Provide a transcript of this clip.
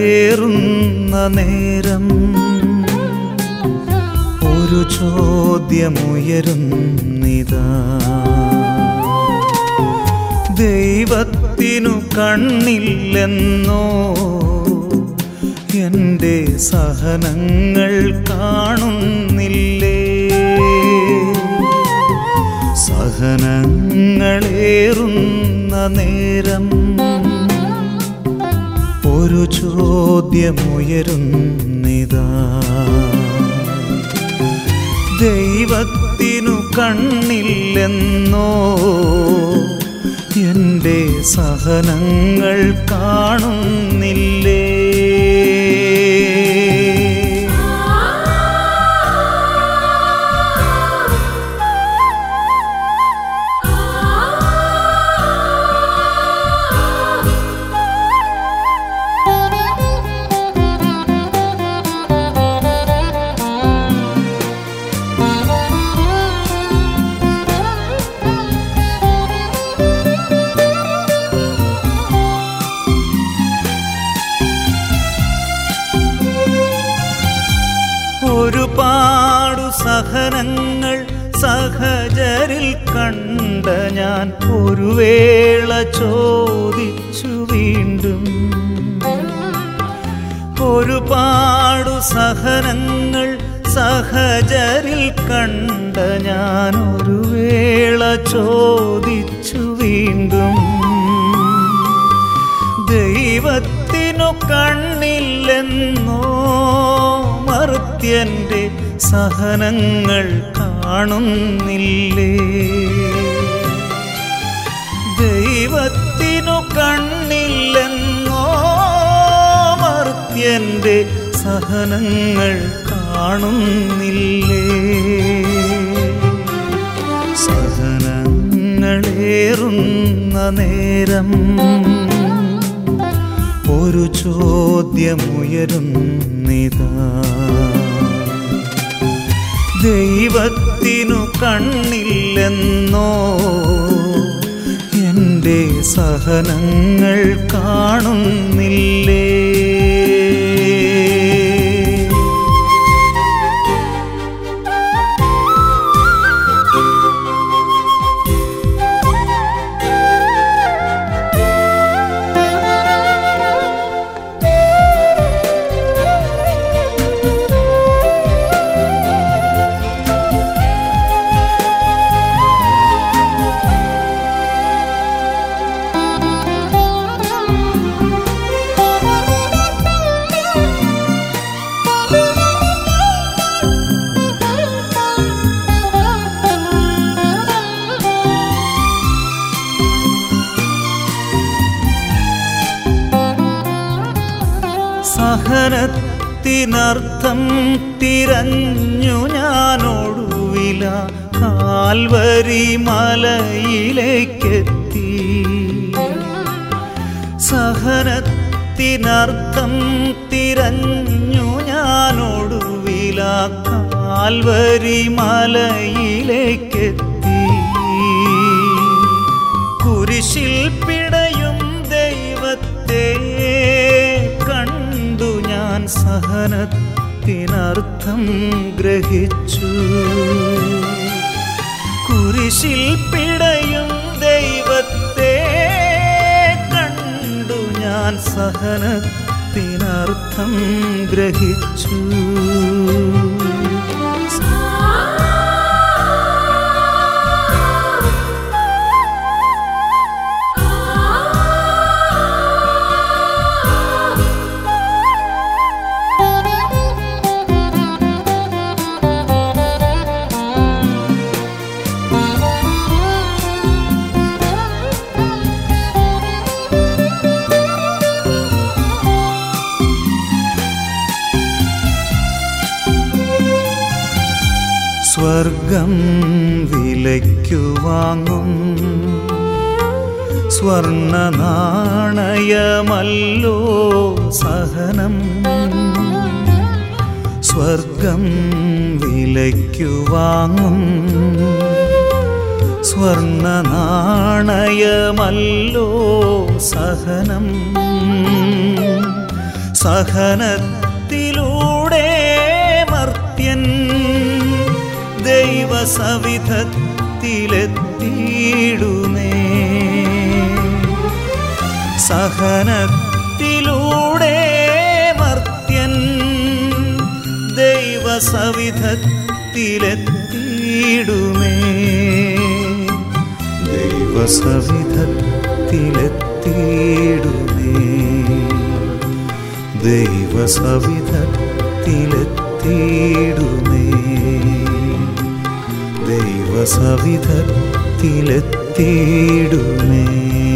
നേരം ഒരു ചോദ്യമുയരുന്നിതാ ദൈവത്തിനു കണ്ണില്ലെന്നോ എൻ്റെ സഹനങ്ങൾ കാണുന്നില്ലേ സഹനങ്ങളേറുന്ന നേരം ഒരു ചോദ്യമുയരുന്നിതാ ദൈവത്തിനു കണ്ണില്ലെന്നോ എൻ്റെ സഹനങ്ങൾ കാണുന്നില്ലേ ഒരുപാടു സഹനങ്ങൾ സഹജരിൽ കണ്ട ഞാൻ ഒരു വേള ചോദിച്ചു വീണ്ടും ഒരുപാടു സഹനങ്ങൾ സഹജരിൽ കണ്ട ഞാൻ ഒരു വേള ചോദിച്ചു വീണ്ടും ദൈവത്തിനു കണ്ണില്ലെന്നോ മർത്യന്റെ സഹനങ്ങൾ കാണുന്നില്ലേ ദൈവത്തിനു കണ്ണില്ലെന്നോ മർത്യന്റെ സഹനങ്ങൾ കാണുന്നില്ലേ സഹനങ്ങളേറുന്ന നേരം ഒരു ചോദ്യമുയരുന്നിതാ ദൈവത്തിനു കണ്ണില്ലെന്നോ എൻ്റെ സഹനങ്ങൾ കാണുന്നില്ലേ സഹനത്തിനർത്ഥം തിരഞ്ഞു ഞാനൊടുവില കാൽവരി മലയിലേക്കെത്തി സഹനത്തിനർത്ഥം തിരഞ്ഞു ഞാനൊടുവില കാൽവരി മലയിലേക്കെത്തി കുരിശിൽ പിടയും ദൈവത്തെ കണ്ടു ഞാൻ സഹനത്തിനർത്ഥം ഗ്രഹിച്ചു കുരിശിൽ പിടയും ദൈവത്തെ കണ്ടു ഞാൻ സഹനത്തിനർത്ഥം ഗ്രഹിച്ചു സ്വർഗം വിലയ്ക്കു വാങ്ങും സ്വർണ നാണയമല്ലോ സഹനം സ്വർഗം വിലയ്ക്കു വാങ്ങും സ്വർണ നാണയമല്ലോ സഹനം സഹനത്തിലൂടെ മർത്യൻ ദൈവസവിധത്തിലെത്തിയിടുമേ സഹനത്തിലൂടെ മർത്യൻ ദൈവസവിധത്തിലെത്തിയിടുമേ ദൈവസവിധത്തിലെത്തിയിടുമേ ദൈവസവിധത്തിലെത്തിയിടുമേ ദൈവസവിധത്തിലെത്തിയിടുമേ